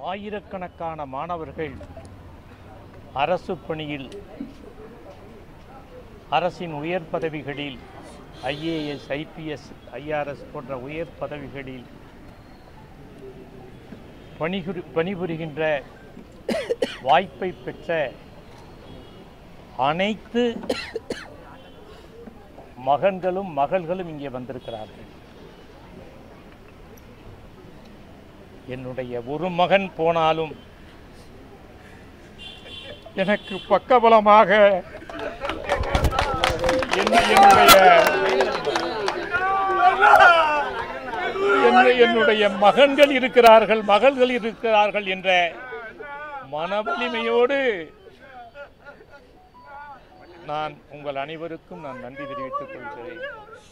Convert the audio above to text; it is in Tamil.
ஆயிரக்கணக்கான மாணவர்கள் அரசு பணியில் அரசின் உயர் பதவிகளில் ஐஏஎஸ் ஐபிஎஸ் ஐஆர்எஸ் போன்ற உயர் பதவிகளில் பணிபுரி பணிபுரிகின்ற வாய்ப்பை பெற்ற அனைத்து மகன்களும் மகள்களும் இங்கே வந்திருக்கிறார்கள் என்னுடைய ஒரு மகன் போனாலும் எனக்கு பக்கபலமாக என்ன- என்னுடைய என்ன- என்னுடைய மகன்கள் இருக்கிறார்கள் மகள்கள் இருக்கிறார்கள் என்ற மனவலிமையோடு நான் உங்கள் அனைவருக்கும் நான் நன்றி தெரிவித்துக் கொள்கிறேன்